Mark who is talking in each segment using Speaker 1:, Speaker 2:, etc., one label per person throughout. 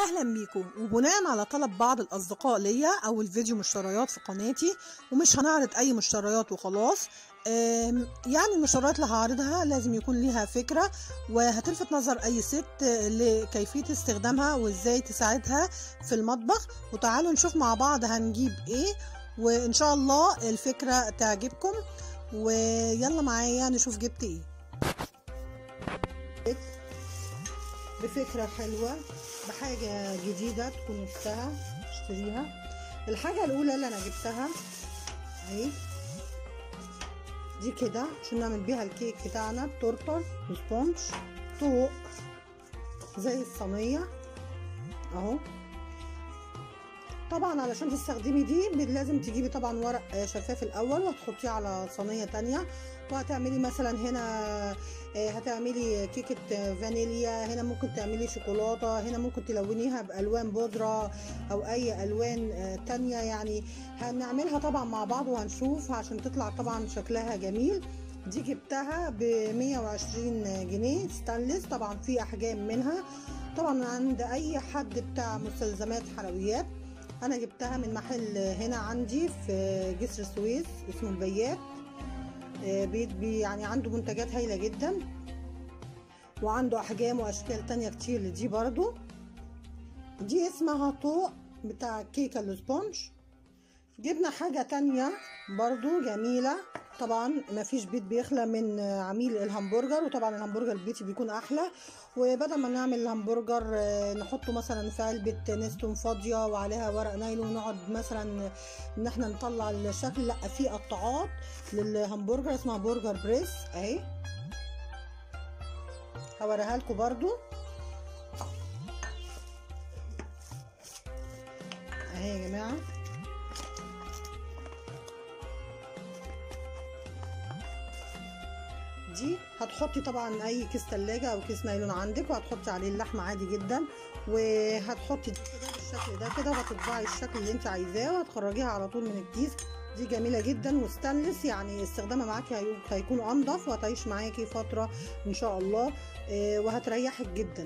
Speaker 1: اهلا بيكم وبناء على طلب بعض الاصدقاء ليا اول فيديو مشتريات في قناتي ومش هنعرض اي مشتريات وخلاص أم، يعني المشتريات اللي هعرضها لازم يكون ليها فكرة وهتلفت نظر اي ست لكيفية استخدامها وازاي تساعدها في المطبخ وتعالوا نشوف مع بعض هنجيب ايه وان شاء الله الفكرة تعجبكم ويلا معايا نشوف جبت ايه بفكرة حلوة بحاجة جديدة تكون نفسها اشتريها الحاجة الأولى اللي أنا جبتها أهي دي كده عشان نعمل بيها الكيك بتاعنا التورتة السبونج طوق زي الصينية أهو طبعا علشان تستخدمي دي لازم تجيبي طبعا ورق شفاف الاول وتحطيه على صينيه تانية وهتعملي مثلا هنا هتعملي كيكه فانيليا هنا ممكن تعملي شوكولاته هنا ممكن تلونيها بالوان بودره او اي الوان تانية يعني هنعملها طبعا مع بعض وهنشوف عشان تطلع طبعا شكلها جميل دي جبتها ب 120 جنيه ستانلس طبعا في احجام منها طبعا عند اي حد بتاع مستلزمات حلويات انا جبتها من محل هنا عندي في جسر السويس اسمه البيات بي يعني عنده منتجات هايلة جدا وعنده احجام واشكال تانية كتير لدي برضو دي اسمها طوق بتاع كيكة السبونج جبنا حاجة تانية برضو جميلة طبعا مفيش بيت بيخلى من عميل الهمبرجر وطبعا الهمبرجر البيتي بيكون احلى وبدل ما نعمل الهمبرجر نحطه مثلا في علبة نستون فاضية وعليها ورق نايلون ونقعد مثلا ان احنا نطلع الشكل لا في قطاعات للهمبرجر اسمها برجر بريس اهي هوريها لكم برضو اهي يا جماعه دي هتحطي طبعا اي كيس تلاجة او كيس نايلون عندك وهتحطي عليه اللحمة عادي جدا وهتحطي دي كده بالشكل ده كده وهتطبعي الشكل اللي انت عايزاه وهتخرجيها على طول من الكيس دي جميلة جدا وستانلس يعني استخدامها معاكي هيكون انضف وهتعيش معاكي فترة ان شاء الله وهتريحك جدا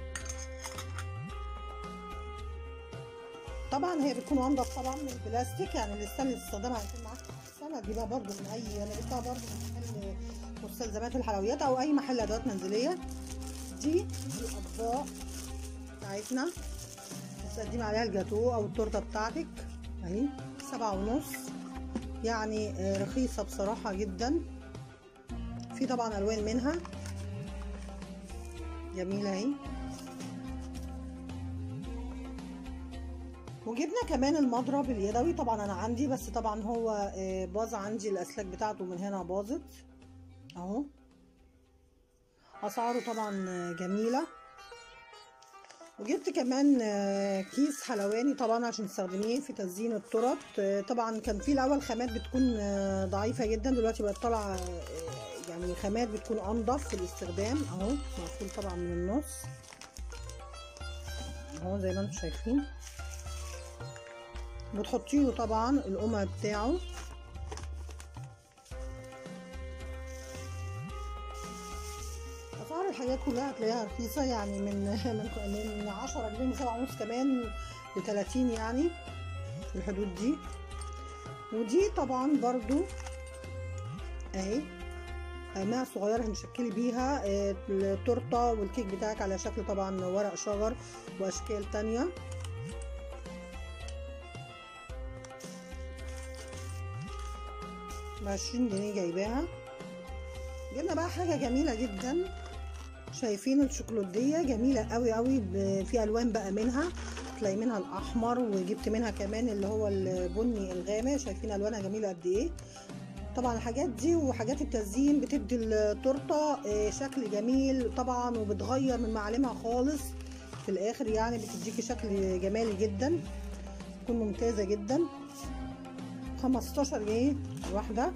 Speaker 1: طبعا هي بتكون انضف طبعا من البلاستيك يعني الستانلس استخدامها هيكون معاكي احسن هتجيبها برضو من اي انا جبتها برضو من محل مستلزمات الحلويات او اي محل ادوات منزليه دي الاطباق بتاعتنا تقدمي عليها الجاتو او التورته بتاعتك اهي سبعة ونص يعني رخيصة بصراحة جدا في طبعا الوان منها جميلة اهي وجبنا كمان المضرب اليدوي طبعا انا عندي بس طبعا هو باظ عندي الاسلاك بتاعته من هنا باظت اهو اسعاره طبعا جميله وجبت كمان كيس حلواني طبعا عشان تستخدميه في تزيين التورت طبعا كان في الاول خامات بتكون ضعيفه جدا دلوقتي بقت طالعه يعني خامات بتكون انضف في الاستخدام اهو مقفول طبعا من النص اهو زي ما انتم شايفين بتحطي له طبعا القمع بتاعه اسعار الحاجات كلها هتلاقيها رخيصه يعني من من من 10 جنيه لسبعة ونص كمان ل 30 يعني في الحدود دي ودي طبعا برضو اهي ماء صغيره هنشكلي بيها التورته والكيك بتاعك على شكل طبعا ورق شجر واشكال تانية بعشرين جنيه جايباها جبنا بقى حاجه جميله جدا شايفين الشوكولاتيه جميله قوي قوي في الوان بقى منها تلاقي منها الاحمر وجبت منها كمان اللي هو البني الغامق شايفين الوانها جميله قد ايه طبعا الحاجات دي وحاجات التزيين بتدي التورته شكل جميل طبعا وبتغير من معالمها خالص في الاخر يعني بتديكي شكل جمالي جدا تكون ممتازه جدا 15 جنيه واحده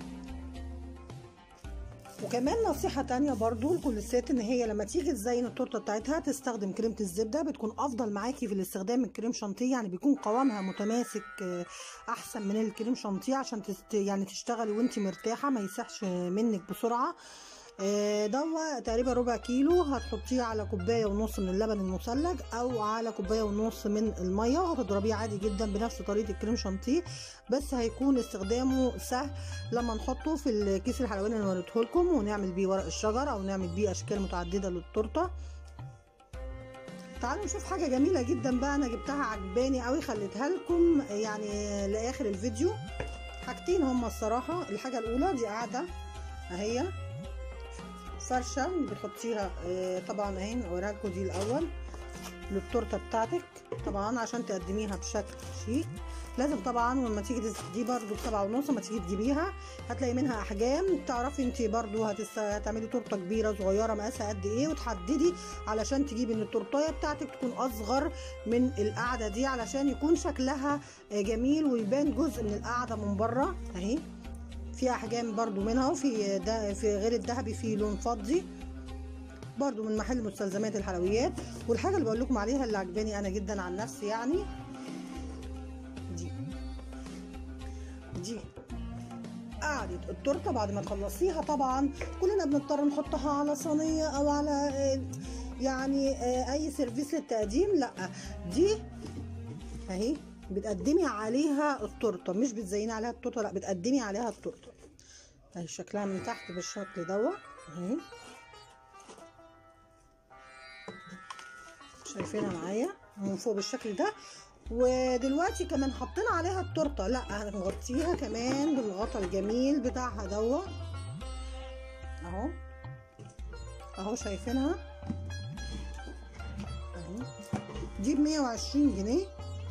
Speaker 1: وكمان نصيحة تانية برضو لكل الست ان هي لما تيجي تزين التورتة بتاعتها تستخدم كريمة الزبدة بتكون افضل معاكي في الاستخدام من الكريم شانتيه يعني بيكون قوامها متماسك احسن من الكريم شانتيه عشان تست يعني تشتغلي وانت مرتاحة ما يسحش منك بسرعة آه، دوا تقريبا ربع كيلو هتحطيه على كوبايه ونص من اللبن المثلج او على كوبايه ونص من الميه وهتضربيه عادي جدا بنفس طريقه الكريم شانتيه بس هيكون استخدامه سهل لما نحطه في الكيس الحلواني اللي وريته لكم ونعمل بيه ورق الشجر او نعمل بيه اشكال متعدده للتورته تعالوا نشوف حاجه جميله جدا بقى انا جبتها عجباني قوي خليتها لكم يعني لاخر الفيديو حاجتين هما الصراحه الحاجه الاولى دي قاعده اهي فرشه بتحطيها آه، طبعا اهي اوريها لكم دي الاول للتورته بتاعتك طبعا عشان تقدميها بشكل شيك لازم طبعا لما تيجي تس- دي برضو بسبعة ونص لما تيجي تجيبيها هتلاقي منها احجام تعرفي انت برضو هتس... هتعملي تورته كبيره صغيره مقاسها قد ايه وتحددي علشان تجيبي ان التورتايه بتاعتك تكون اصغر من القاعده دي علشان يكون شكلها آه، جميل ويبان جزء من القاعده من بره اهي في احجام برضو منها وفي ده في غير الذهبي في لون فضي برضو من محل مستلزمات الحلويات والحاجه اللي بقول لكم عليها اللي عجباني انا جدا عن نفسي يعني دي دي قعدة التورته بعد ما تخلصيها طبعا كلنا بنضطر نحطها على صينيه او على آه، يعني آه، اي سيرفيس للتقديم لا دي اهي بتقدمي عليها التورته مش بتزيني عليها التورته لا بتقدمي عليها التورته اهي شكلها من تحت بالشكل دوت اهي شايفينها معايا من فوق بالشكل ده ودلوقتي كمان حطينا عليها التورته لا هنغطيها كمان بالغطا الجميل بتاعها دوت اهو اهو شايفينها اهي دي ب 120 جنيه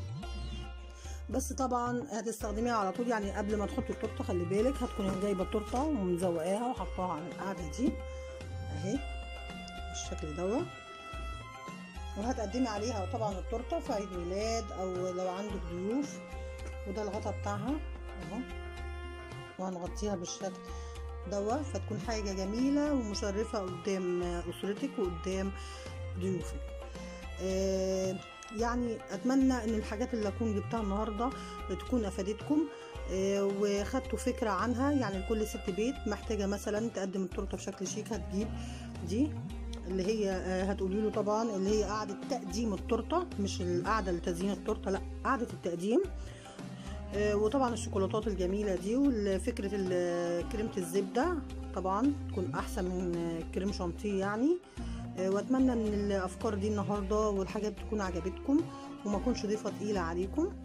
Speaker 1: بس طبعا هتستخدميها على طول يعني قبل ما تحطي التورته خلي بالك هتكوني جايبه التورته ومزوقاها وحطاها على القاعده دي اهي بالشكل دوت وهتقدمي عليها طبعا التورته في عيد ميلاد او لو عندك ضيوف وده الغطا بتاعها اهو وهنغطيها بالشكل دوت فتكون حاجه جميله ومشرفه قدام اسرتك وقدام ضيوفك آه يعني اتمنى ان الحاجات اللي اكون جبتها النهارده تكون افادتكم آه وخدتوا فكره عنها يعني لكل ست بيت محتاجه مثلا تقدم التورته بشكل شيك هتجيب دي اللي هي آه، هتقولي له طبعا اللي هي قاعده تقديم التورته مش القعده لتزيين التورته لا قاعده التقديم آه، وطبعا الشوكولاتات الجميله دي وفكره ال- كريمه الزبده طبعا تكون احسن من آه، كريم شانتيه يعني آه، واتمنى ان الافكار دي النهارده والحاجات تكون عجبتكم وما اكونش ضيفه تقيله عليكم